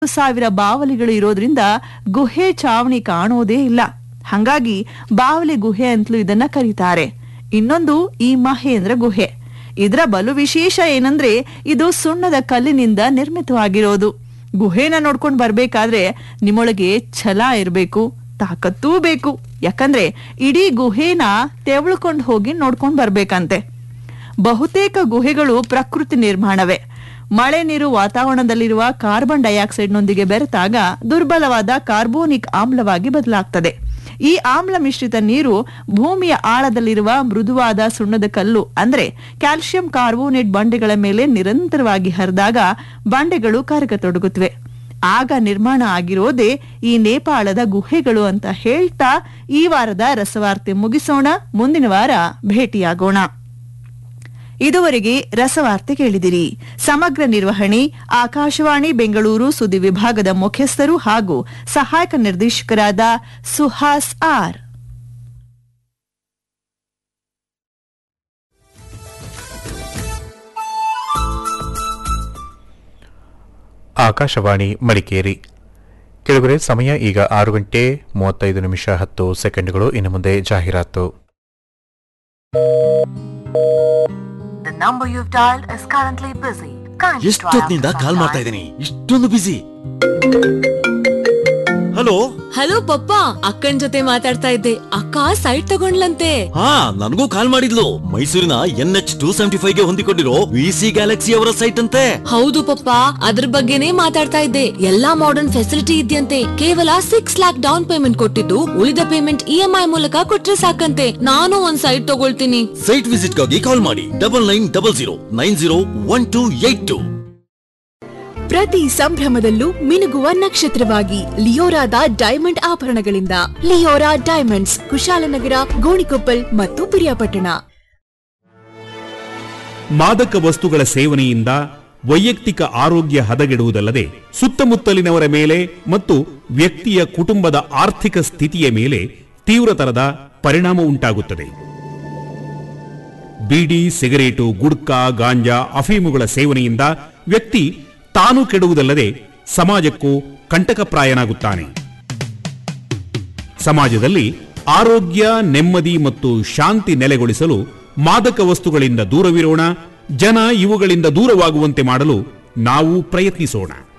ಸಾವಿರ ಬಾವಲಿಗಳು ಇರೋದ್ರಿಂದ ಗುಹೆ ಚಾವಣಿ ಕಾಣೋದೇ ಇಲ್ಲ ಹಂಗಾಗಿ ಬಾವಲಿ ಗುಹೆ ಅಂತಲೂ ಇದನ್ನ ಕರೀತಾರೆ ಇನ್ನೊಂದು ಈ ಮಹೇಂದ್ರ ಗುಹೆ ಇದರ ಬಲು ವಿಶೇಷ ಏನಂದ್ರೆ ಇದು ಸುಣ್ಣದ ಕಲ್ಲಿನಿಂದ ನಿರ್ಮಿತವಾಗಿರೋದು ಗುಹೆನ ನೋಡ್ಕೊಂಡ್ ಬರ್ಬೇಕಾದ್ರೆ ನಿಮ್ಮೊಳಗೆ ಛಲ ಇರ್ಬೇಕು ತಾಕತ್ತೂ ಬೇಕು ಯಾಕಂದ್ರೆ ಇಡೀ ಗುಹೆನ ತೆವಳ್ಕೊಂಡ್ ಹೋಗಿ ನೋಡ್ಕೊಂಡ್ ಬರ್ಬೇಕಂತೆ ಬಹುತೇಕ ಗುಹೆಗಳು ಪ್ರಕೃತಿ ನಿರ್ಮಾಣವೇ ಮಳೆ ನೀರು ವಾತಾವರಣದಲ್ಲಿರುವ ಕಾರ್ಬನ್ ಡೈಆಕ್ಸೈಡ್ನೊಂದಿಗೆ ಬೆರೆತಾಗ ದುರ್ಬಲವಾದ ಕಾರ್ಬೋನಿಕ್ ಆಮ್ಲವಾಗಿ ಬದಲಾಗ್ತದೆ ಈ ಆಮ್ಲ ಮಿಶ್ರಿತ ನೀರು ಭೂಮಿಯ ಆಳದಲ್ಲಿರುವ ಮೃದುವಾದ ಸುಣ್ಣದ ಕಲ್ಲು ಅಂದ್ರೆ ಕ್ಯಾಲ್ಸಿಯಂ ಕಾರ್ಬೋನೇಟ್ ಬಂಡೆಗಳ ಮೇಲೆ ನಿರಂತರವಾಗಿ ಹರಿದಾಗ ಬಂಡೆಗಳು ಕರಗತೊಡಗುತ್ತವೆ ಆಗ ನಿರ್ಮಾಣ ಆಗಿರೋದೇ ಈ ನೇಪಾಳದ ಗುಹೆಗಳು ಅಂತ ಹೇಳ್ತಾ ಈ ವಾರದ ರಸವಾರ್ತೆ ಮುಗಿಸೋಣ ಮುಂದಿನ ವಾರ ಭೇಟಿಯಾಗೋಣ ಇದುವರೆಗೆ ರಸವಾರ್ತೆ ಕೇಳಿದಿರಿ ಸಮಗ್ರ ನಿರ್ವಹಣೆ ಆಕಾಶವಾಣಿ ಬೆಂಗಳೂರು ಸುದ್ದಿ ವಿಭಾಗದ ಮುಖ್ಯಸ್ಥರು ಹಾಗೂ ಸಹಾಯಕ ನಿರ್ದೇಶಕರಾದ ಸುಹಾಸ್ ಆರ್ ಆಕಾಶವಾಣಿ ಮಡಿಕೇರಿ ಕೆಳಗರೆ ಸಮಯ ಈಗ ಆರು ಗಂಟೆ ಮೂವತ್ತೈದು ನಿಮಿಷ ಹತ್ತು ಸೆಕೆಂಡ್ಗಳು ಇನ್ನು ಮುಂದೆ ಜಾಹೀರಾತು The number you've dialed is currently busy. Kindly try ಎಷ್ಟೊತ್ತಿನಿಂದ after call some ಮಾಡ್ತಾ time. ಇದ್ದೀನಿ ಇಷ್ಟೊಂದು ಬಿಸಿ ಹಲೋ ಹಲೋ ಪಪ್ಪ ಅಕ್ಕನ್ ಜೊತೆ ಮಾತಾಡ್ತಾ ಇದ್ದೆ ಅಕ್ಕ ಸೈಟ್ ತಗೊಂಡ್ಲಂತೆ ಹಾ ನನಗೂ ಕಾಲ್ ಮಾಡಿದ್ಲು ಮೈಸೂರಿನ N H two seventy five ಗೆ ಹೊಂದಿಕೊಂಡಿರೋ ವಿ ಸಿ ಗ್ಯಾಲಕ್ಸಿ ಅವರ ಸೈಟ್ ಅಂತೆ ಹೌದು ಪಪ್ಪ ಅದ್ರ ಬಗ್ಗೆನೇ ಮಾತಾಡ್ತಾ ಇದ್ದೆ ಎಲ್ಲಾ ಮಾಡರ್ನ್ ಫೆಸಿಲಿಟಿ ಇದೆಯಂತೆ ಕೇವಲ ಸಿಕ್ಸ್ ಲ್ಯಾಕ್ ಡೌನ್ ಪೇಮೆಂಟ್ ಕೊಟ್ಟಿದ್ದು ಉಳಿದ ಪೇಮೆಂಟ್ ಇ ಎಂ ಐ ಮೂಲಕ ಕೊಟ್ರೆ ಸಾಕಂತೆ ನಾನು ಒಂದ್ ಸೈಟ್ ತಗೊಳ್ತೀನಿ ಸೈಟ್ ವಿಸಿಟ್ ಗಾಗಿ ಕಾಲ್ ಮಾಡಿ double nine double zero nine zero one two eight two ಪ್ರತಿ ಸಂಭ್ರಮದಲ್ಲೂ ಮಿನುಗುವ ನಕ್ಷತ್ರವಾಗಿ ಲಿಯೋರಾದ ಡೈಮಂಡ್ ಆಭರಣಗಳಿಂದ ಲಿಯೋರಾ ಡೈಮಂಡ್ಸ್ ಕುಶಾಲನಗರ ಗೋಣಿಕೊಪ್ಪಲ್ ಮತ್ತು ಪಿರಿಯಾಪಟ್ಟಣ ಮಾದಕ ವಸ್ತುಗಳ ಸೇವನೆಯಿಂದ ವೈಯಕ್ತಿಕ ಆರೋಗ್ಯ ಹದಗೆಡುವುದಲ್ಲದೆ ಸುತ್ತಮುತ್ತಲಿನವರ ಮೇಲೆ ಮತ್ತು ವ್ಯಕ್ತಿಯ ಕುಟುಂಬದ ಆರ್ಥಿಕ ಸ್ಥಿತಿಯ ಮೇಲೆ ತೀವ್ರತರದ ಪರಿಣಾಮ ಉಂಟಾಗುತ್ತದೆ ಬೀಡಿ ಸಿಗರೇಟು ಗುಡ್ಕಾ ಗಾಂಜಾ ಅಫೀಮುಗಳ ಸೇವನೆಯಿಂದ ವ್ಯಕ್ತಿ ತಾನು ಕೆಡುವುದಲ್ಲದೆ ಸಮಾಜಕ್ಕೂ ಕಂಟಕಪ್ರಾಯನಾಗುತ್ತಾನೆ ಸಮಾಜದಲ್ಲಿ ಆರೋಗ್ಯ ನೆಮ್ಮದಿ ಮತ್ತು ಶಾಂತಿ ನೆಲೆಗೊಳಿಸಲು ಮಾದಕ ವಸ್ತುಗಳಿಂದ ದೂರವಿರೋಣ ಜನ ಇವುಗಳಿಂದ ದೂರವಾಗುವಂತೆ ಮಾಡಲು ನಾವು ಪ್ರಯತ್ನಿಸೋಣ